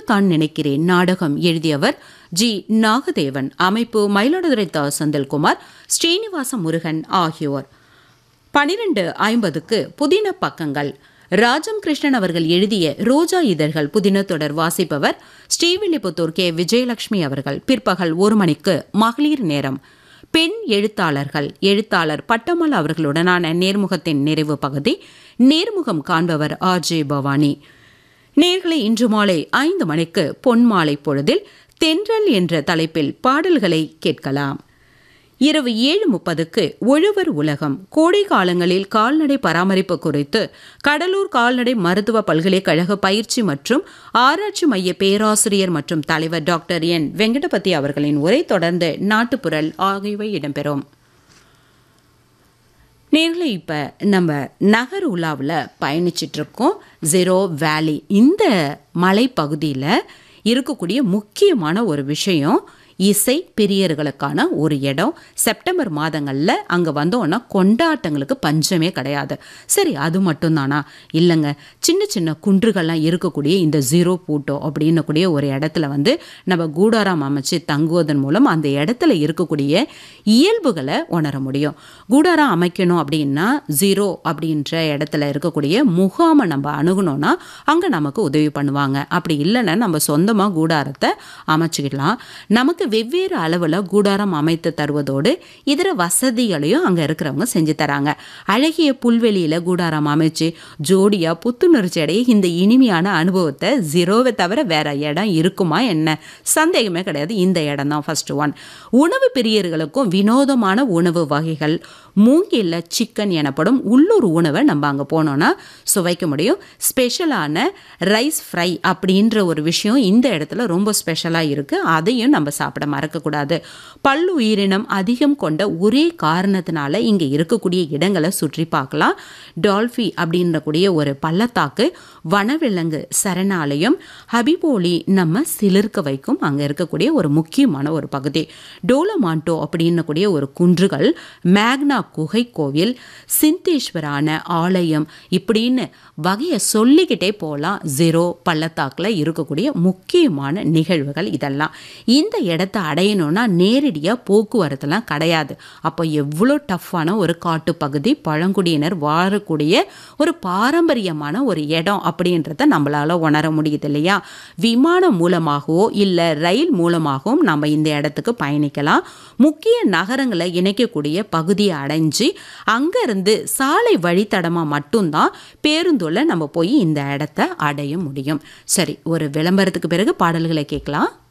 சொல்லத்தான் நினைக்கிறேன் நாடகம் எழுதியவர் ஜி நாகதேவன் அமைப்பு மயிலாடுதுறை த செந்தில்குமார் ஸ்ரீனிவாச முருகன் ஆகியோர் பனிரெண்டு ஐம்பதுக்கு புதின பக்கங்கள் ராஜம் கிருஷ்ணன் அவர்கள் எழுதிய ரோஜா இதழ்கள் புதின தொடர் வாசிப்பவர் ஸ்ரீவில்லிபுத்தூர் கே விஜயலட்சுமி அவர்கள் பிற்பகல் ஒரு மணிக்கு மகளிர் நேரம் பெண் எழுத்தாளர்கள் எழுத்தாளர் பட்டமல் அவர்களுடனான நேர்முகத்தின் நிறைவு பகுதி நேர்முகம் காண்பவர் ஆர் ஜே பவானி நேர்களை இன்று மாலை ஐந்து மணிக்கு பொன்மாலை பொழுதில் தென்றல் என்ற தலைப்பில் பாடல்களை கேட்கலாம் இரவு ஏழு முப்பதுக்கு உழவர் உலகம் கோடை காலங்களில் கால்நடை பராமரிப்பு குறித்து கடலூர் கால்நடை மருத்துவ பல்கலைக்கழக பயிற்சி மற்றும் ஆராய்ச்சி மைய பேராசிரியர் மற்றும் தலைவர் டாக்டர் என் வெங்கடபதி அவர்களின் உரை தொடர்ந்து நாட்டுப்புறல் ஆகியவை இடம்பெறும் நேர்களை இப்போ நம்ம நகர் உலாவில் பயணிச்சிட்டு இருக்கோம் ஜெரோ வேலி இந்த மலைப்பகுதியில் இருக்கக்கூடிய முக்கியமான ஒரு விஷயம் இசை பிரியர்களுக்கான ஒரு இடம் செப்டம்பர் மாதங்களில் அங்கே வந்தோன்னா கொண்டாட்டங்களுக்கு பஞ்சமே கிடையாது சரி அது மட்டும்தானா இல்லைங்க சின்ன சின்ன குன்றுகள்லாம் இருக்கக்கூடிய இந்த ஜீரோ பூட்டோ அப்படின்னக்கூடிய ஒரு இடத்துல வந்து நம்ம கூடாராம் அமைச்சு தங்குவதன் மூலம் அந்த இடத்துல இருக்கக்கூடிய இயல்புகளை உணர முடியும் கூடாரம் அமைக்கணும் அப்படின்னா ஜீரோ அப்படின்ற இடத்துல இருக்கக்கூடிய முகாமை நம்ம அணுகணும்னா அங்கே நமக்கு உதவி பண்ணுவாங்க அப்படி இல்லைன்னா நம்ம சொந்தமாக கூடாரத்தை அமைச்சிக்கலாம் நமக்கு வெவ்வேறு அளவில் கூடாரம் அமைத்து தருவதோடு இதர வசதிகளையும் அங்கே இருக்கிறவங்க செஞ்சு தராங்க அழகிய புல்வெளியில் கூடாரம் அமைச்சு ஜோடியாக புத்துணர்ச்சி அடைய இந்த இனிமையான அனுபவத்தை ஜீரோவை தவிர வேற இடம் இருக்குமா என்ன சந்தேகமே கிடையாது இந்த இடம் தான் ஃபர்ஸ்ட் ஒன் உணவு பிரியர்களுக்கும் வினோதமான உணவு வகைகள் மூங்கில்ல சிக்கன் எனப்படும் உள்ளூர் உணவை நம்ம அங்கே போனோன்னா சுவைக்க முடியும் ஸ்பெஷலான ரைஸ் ஃப்ரை அப்படின்ற ஒரு விஷயம் இந்த இடத்துல ரொம்ப ஸ்பெஷலாக இருக்குது அதையும் நம்ம சாப்பிட மறக்கக்கூடாது பல்லு உயிரினம் அதிகம் கொண்ட ஒரே காரணத்தினால இங்கே இருக்கக்கூடிய இடங்களை சுற்றி பார்க்கலாம் டால்ஃபி அப்படின்றக்கூடிய ஒரு பள்ளத்தாக்கு வனவிலங்கு சரணாலயம் ஹபிபோலி நம்ம சிலிர்க்க வைக்கும் அங்கே இருக்கக்கூடிய ஒரு முக்கியமான ஒரு பகுதி டோலமாண்டோ அப்படின்னக்கூடிய ஒரு குன்றுகள் மேக்னா குகை கோவில் சிந்தேஸ்வரான ஆலயம் இப்படின்னு வகையை சொல்லிக்கிட்டே போகலாம் ஜீரோ பள்ளத்தாக்கில் இருக்கக்கூடிய முக்கியமான நிகழ்வுகள் இதெல்லாம் இந்த இடத்த அடையணும்னா நேரடியாக போக்குவரத்துலாம் கிடையாது அப்போ எவ்வளோ டஃப்பான ஒரு காட்டுப்பகுதி பழங்குடியினர் வாழக்கூடிய ஒரு பாரம்பரியமான ஒரு இடம் அப்படின்றத நம்மளால் உணர முடியுது இல்லையா விமானம் மூலமாகவோ இல்லை ரயில் மூலமாகவும் நம்ம இந்த இடத்துக்கு பயணிக்கலாம் முக்கிய நகரங்களை இணைக்கக்கூடிய பகுதியை அடைஞ்சு அங்கேருந்து சாலை வழித்தடமாக மட்டும்தான் பேருந்துல நம்ம போய் இந்த இடத்த அடைய முடியும் சரி ஒரு விளம்பரத்துக்கு பிறகு பாடல்களை கேட்கலாம்